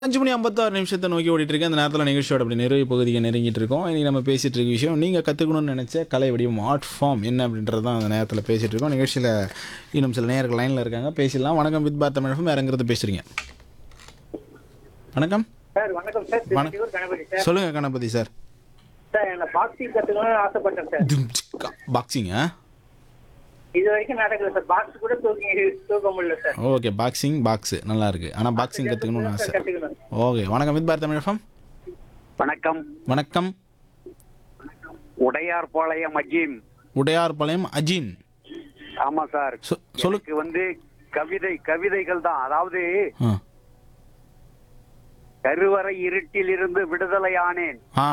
அஞ்சு மணி ஐம்பத்தாறு நிமிஷத்தை நோக்கி ஓடிட்டு இருக்கேன் அந்த நேரத்தில் நிகழ்ச்சியோட அப்படி நிறைவு பகுதியை நெருங்கிட்டு இருக்கோம் இன்றைக்கி நம்ம பேசிகிட்டு இருக்க விஷயம் நீங்கள் கற்றுக்கணும்னு நினச்ச கலை வடிவம் ஆர்ட் ஃபார்ம் என்ன அப்படின்றது தான் அந்த நேரத்தில் பேசிகிட்டு இருக்கோம் நிகழ்ச்சியில் இன்னும் சில நேர்கள் லைனில் இருக்காங்க பேசிடலாம் வணக்கம் வித் பார் தமிழகம் வேறங்கிறது பேசுகிறீங்க வணக்கம் சார் வணக்கம் சார் வணக்கம். திருச்சியூர் கணபதி சார் சொல்லுங்கள் கணபதி சார் சார் நான் பாக்ஸிங் கத்துக்கணும்னு ஆசைப்பட்டேன் சார் பாக்ஸிங்க இது வரைக்கும் நடக்கல சார் பாக்ஸ் கூட தூக்கி தூக்க முடியல சார் ஓகே பாக்ஸிங் பாக்ஸு நல்லா இருக்கு ஆனால் பாக்ஸிங் கற்றுக்கணும்னு ஆசை கத்துக்கணும் ஓகே வணக்கம் வித் பார் தமிழகம் வணக்கம் வணக்கம் உடையார்பாளையம் அஜீம் உடையார்பாளையம் அஜீன் ஆமா சார் சொ- சொல்லு எனக்கு வந்து கவிதை கவிதைகள் தான் அதாவது ஆ கருவறை இருட்டில் இருந்து விடுதலையானேன் ஆ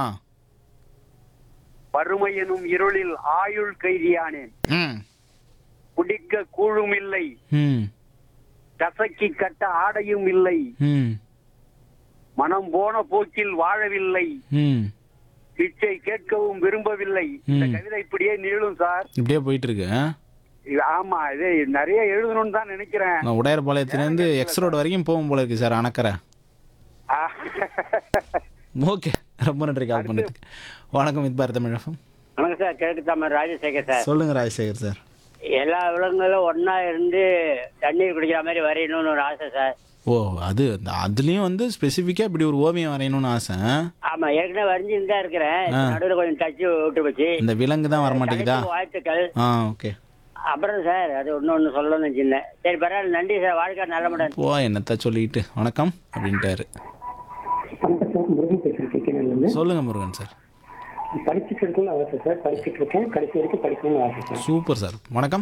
வறுமை எனும் இருளில் ஆயுள் கைதியானேன் ம் குடிக்க கூழும் இல்லை ம் கசக்கி கட்ட ஆடையும் இல்லை ம் மனம் போன போக்கில் வாழவில்லை ம் பிச்சை கேட்கவும் விரும்பவில்லை இந்த ம். கவிதை இப்படியே நீளும் சார் இப்படியே போயிட்டு இருக்கு ஆ? இது ஆமா இது நிறைய எழுதணும்னு தான் நினைக்கிறேன் நான் உடையார்பாளையத்துலேருந்து எக்ஸ் ரோடு வரைக்கும் போகும் போல இருக்கு சார் அணக்கரை ஆ. ஓகே ரொம்ப நன்றி கால் பண்ணதுக்கு வணக்கம் வித் பார் தமிழகம் வணக்கம் சார் கிழக்கு தமிழ் ராஜசேகர் சார் சொல்லுங்க ராஜசேகர் சார் எல்லா விலங்குகளும் ஒண்ணா இருந்து தண்ணீர் குடிக்கிற மாதிரி வரையணும்னு ஒரு ஆசை சார் ஓ அது அந்த அதுலேயும் வந்து ஸ்பெசிஃபிக்காக இப்படி ஒரு ஓவியம் வரையணும்னு ஆசை ஆமா ஏற்கனவே வரைஞ்சிட்டு தான் இருக்கிறேன் ஆ. நடுவில் கொஞ்சம் டச்சு விட்டு போச்சு இந்த விலங்கு தான் வரமாட்டேங்குதா தலைப்பு வாழ்த்துக்கள் ஆ ஓகே அப்புறம் சார் அது ஒண்ணு ஒண்ணு சொல்லணும்னு வச்சிருந்தேன் சரி பரவாயில்ல நன்றி சார் வாழ்க்கை நல்ல முடன் போ என்னத்த சொல்லிட்டு வணக்கம் அப்படின்ட்டாரு வணக்கம் சார் முருகன் பேசுறேன் கேட்கணும் சொல்லுங்க முருகன் சார் படிச்சுட்டு இருக்கணும்னு ஆசை சார் படிச்சுட்டு இருக்கேன் கடைசி வரைக்கும் படிக்கணும்னு ஆசை சார் சூப்பர் சார் வணக்கம்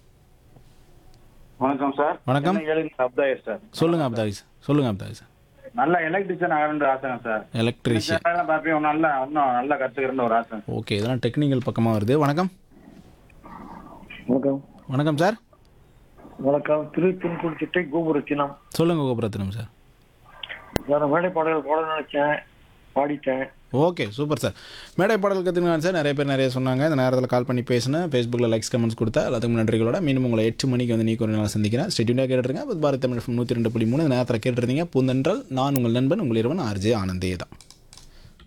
வணக்கம் சார் வணக்கம். என்ன எழுதி அப்தாயர் சார் சொல்லுங்க அப்தாகி சார் சொல்லுங்க அப்தாகி சார் நல்ல எலக்ட்ரிஷியன் ஆகணுன்ற ஆசைங்க சார் எலக்ட்ரீஷியன் பார்ப்பேன் நல்லா இன்னும் நல்லா கத்துக்கிறேன்னு ஒரு ஆசை ஓகே இதெல்லாம் டெக்னிக்கல் பக்கமாக வருது வணக்கம் வணக்கம் வணக்கம் சார் வணக்கம் திருத்தென்குடி சிட்டை கோபுரத்தினம் சொல்லுங்க கோபுரத்தினம் சார் வேற மேடை பாடல்கள் பாட நினைச்சேன் பாடிட்டேன் ஓகே சூப்பர் சார் மேடை பாடல் கற்றுக்கலாம் சார் நிறைய பேர் நிறைய சொன்னாங்க இந்த நேரத்தில் கால் பண்ணி பேசினேன் ஃபேஸ்புக்கில் லைக்ஸ் கமெண்ட்ஸ் கொடுத்தா எல்லாத்துக்கும் நன்றிகளோட மீண்டும் உங்களை எட்டு மணிக்கு வந்து நீ ஒரு நாள் சந்திக்கிறேன் ஸ்டெடியூண்டாக கேட்டுருங்க பாரத் தமிழ் நூற்றி ரெண்டு புள்ளி மூணு இந்த நேரத்தில் கேட்டுருந்தீங்க பூந்தென்றால் நான் உங்கள் நண்பன் உங்கள் இரவன் ஆர்ஜே ஆனந்தே தான்